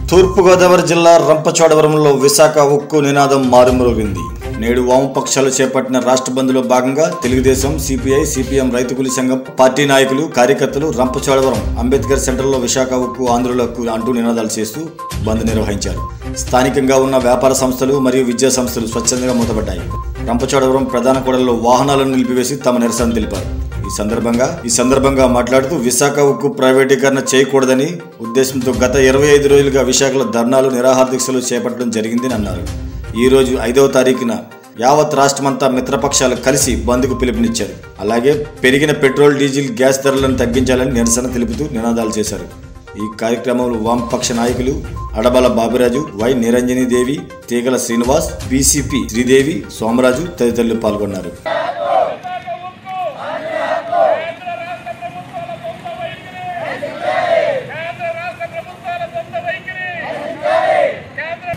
తూర్పుగోదావరి జిల్లా రంపచోడవరంలో విశాఖ ఉక్కు నినాదం మారుమ్రోగింది నేడు వామపక్షాలు చేపట్టిన రాష్ట్ర బంద్లో భాగంగా తెలుగుదేశం సిపిఐ సిపిఎం రైతు కూలీ సంఘం పార్టీ నాయకులు కార్యకర్తలు రంపచోడవరం అంబేద్కర్ సెంటర్లో విశాఖ ఉక్కు ఆంధ్రులకు అంటూ నినాదాలు చేస్తూ బంద్ నిర్వహించారు స్థానికంగా ఉన్న వ్యాపార సంస్థలు మరియు విద్యా సంస్థలు స్వచ్ఛందంగా మూతపడ్డాయి రంపచోడవరం ప్రధాన కూడల్లో వాహనాలను నిలిపివేసి తమ నిరసన తెలిపారు ఈ సందర్భంగా ఈ సందర్భంగా మాట్లాడుతూ విశాఖ ఉక్కు ప్రైవేటీకరణ చేయకూడదని ఉద్దేశంతో గత ఇరవై ఐదు రోజులుగా విశాఖలో ధర్నాలు నిరాహార దీక్షలు చేపట్టడం జరిగిందని అన్నారు ఈ రోజు ఐదవ తారీఖున యావత్ రాష్ట్రమంతా మిత్రపక్షాలు కలిసి బంద్కు పిలుపునిచ్చారు అలాగే పెరిగిన పెట్రోల్ డీజిల్ గ్యాస్ ధరలను తగ్గించాలని నిరసన తెలుపుతూ నినాదాలు చేశారు ఈ కార్యక్రమంలో వామపక్ష నాయకులు అడబల బాబిరాజు వై నిరంజని దేవి తీగల శ్రీనివాస్ బీసీపీ శ్రీదేవి సోమరాజు తదితరులు పాల్గొన్నారు కేంద్ర రాష్ట్ర ప్రభుత్వాల సొంత వైఖరి కేంద్ర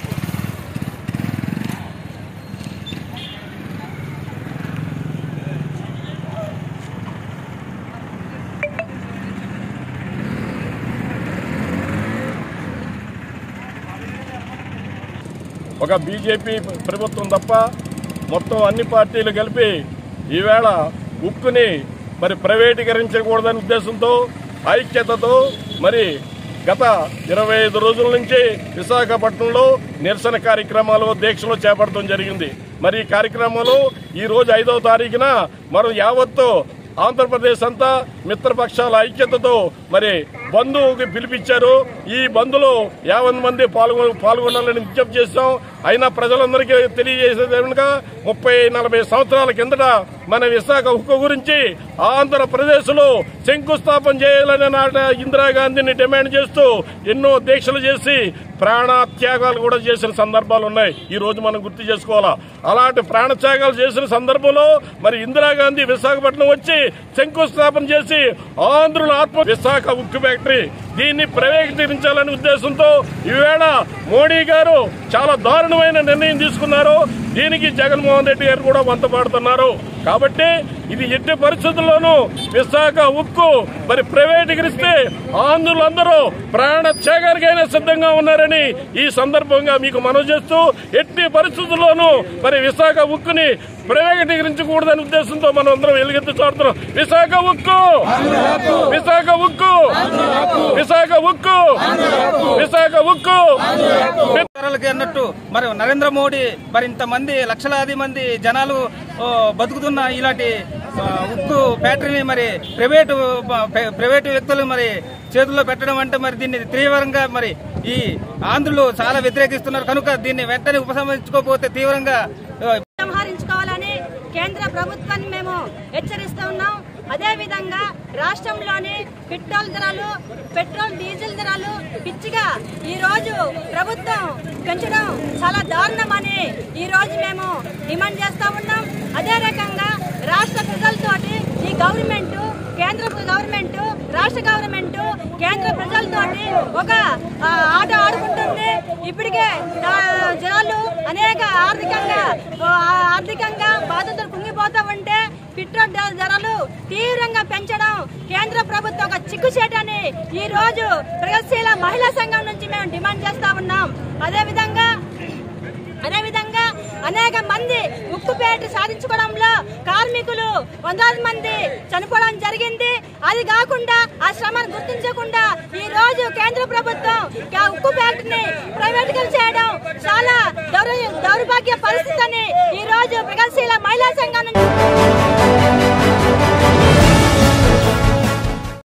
ఒక బీజేపీ ప్రభుత్వం తప్ప మొత్తం అన్ని పార్టీలు కలిపి ఈవేళ ఉక్కుని మరి ప్రైవేటీకరించకూడదనే ఉద్దేశంతో ఐక్యతతో మరి గత ఇరవై ఐదు రోజుల నుంచి విశాఖపట్నంలో నిరసన కార్యక్రమాలు దీక్షలు చేపట్టడం జరిగింది మరి ఈ కార్యక్రమాలు ఈ రోజు ఐదవ తారీఖున మనం యావత్తు ఆంధ్రప్రదేశ్ అంతా మిత్రపక్షాల ఐక్యతతో మరి బంధువుకి పిలిపించారు ఈ బంధులో యావన్ మంది పాల్గొ పాల్గొనాలని విజ్ఞప్తి చేశాం అయినా ప్రజలందరికీ తెలియజేసేది ఏమనగా ముప్పై నలభై సంవత్సరాల కిందట మన విశాఖ ఉక్కు గురించి ఆంధ్రప్రదేశ్ లో శంకుస్థాపన చేయాలని నాట ఇందిరాగాంధీని డిమాండ్ చేస్తూ ఎన్నో దీక్షలు చేసి ప్రాణత్యాగాలు కూడా చేసిన సందర్భాలు ఉన్నాయి ఈ రోజు మనం గుర్తు చేసుకోవాలా అలాంటి ప్రాణత్యాగాలు చేసిన సందర్భంలో మరి ఇందిరాగాంధీ విశాఖపట్నం వచ్చి శంకుస్థాపన చేసి ఆంధ్రుల ఆత్మ విశాఖ ఉక్కు ఫ్యాక్టరీ దీన్ని ప్రైవేటీకరించాలనే ఉద్దేశంతో ఈవేళ మోడీ గారు చాలా దారుణమైన నిర్ణయం తీసుకున్నారు దీనికి జగన్మోహన్ రెడ్డి గారు కూడా వంతపాడుతున్నారు కాబట్టి ఇది ఎట్టి పరిస్థితుల్లోనూ విశాఖ ఉక్కు మరి ప్రైవేటీకరిస్తే ఆంధ్రులందరూ ప్రాణ త్యాగానికైనా సిద్ధంగా ఉన్నారని ఈ సందర్భంగా మీకు మనవి చేస్తూ ఎట్టి పరిస్థితుల్లోనూ మరి విశాఖ ఉక్కుని ప్రైవేటీకరించకూడదనే ఉద్దేశంతో మనం అందరం ఎలుగెత్తి చాడుతున్నాం విశాఖ ఉక్కు విశాఖ ఉక్కు విశాఖ ఉక్కు విశాఖ ఉక్కు ధరలకి అన్నట్టు మరి నరేంద్ర మోడీ మరి ఇంతమంది లక్షలాది మంది జనాలు ఓ, బతుకుతున్న ఇలాంటి ఆ, ఉక్కు ఫ్యాక్టరీని మరి ప్రైవేటు ప- ప్రైవేటు వ్యక్తులు మరి చేతుల్లో పెట్టడం అంటే మరి దీన్ని తీవ్రంగా మరి ఈ ఆంధ్రులు చాలా వ్యతిరేకిస్తున్నారు కనుక దీన్ని వెంటనే ఉపసంహరించుకోకపోతే తీవ్రంగా ఆ, సంహరించుకోవాలని కేంద్ర ప్రభుత్వాన్ని మేము హెచ్చరిస్తూ ఉన్నాం అదే విధంగా రాష్ట్రంలోని పెట్రోల్ ధరలు పెట్రోల్ డీజిల్ ధరలు పిచ్చిగా ఈ రోజు ప్రభుత్వం పెంచడం చాలా దారుణమని ఈ రోజు మేము డిమాండ్ చేస్తా ఉన్నాం అదే రకంగా రాష్ట్ర ప్రజలతోటి ఈ గవర్నమెంట్ కేంద్ర గవర్నమెంట్ రాష్ట్ర గవర్నమెంట్ కేంద్ర ప్రజలతోటి ఒక ఆ, ఆట ఆడుకుంటుంది ఇప్పటికే ఆ, జనాలు అనేక ఆర్థికంగా ఆ, ఆర్థికంగా బాధ్యతలు కుంగిపోతా ఉంటే పెట్రోల్ ధర- ధరలు తీవ్రంగా పెంచడం కేంద్ర ప్రభుత్వం ఒక చిక్కుచేటని ఈ రోజు ప్రగతిశీల మహిళా సంఘం నుంచి మేము డిమాండ్ చేస్తా ఉన్నాం అదే విధంగా అదేవిధంగా అనేక మంది ఉక్కుపేట సాధించుకోవడంలో కార్మికులు వందలాది మంది చనిపోవడం జరిగింది అది కాకుండా ఆ శ్రమను గుర్తించకుండా ఈ రోజు కేంద్ర ప్రభుత్వం ఆ ఉక్కు ఫ్యాక్టరీని ప్రైవేటీకరణ చేయడం చాలా దౌర్ దౌర్భాగ్య పరిస్థితి అని ఈ రోజు ప్రగతిశీల మహిళా సంఘం నుంచి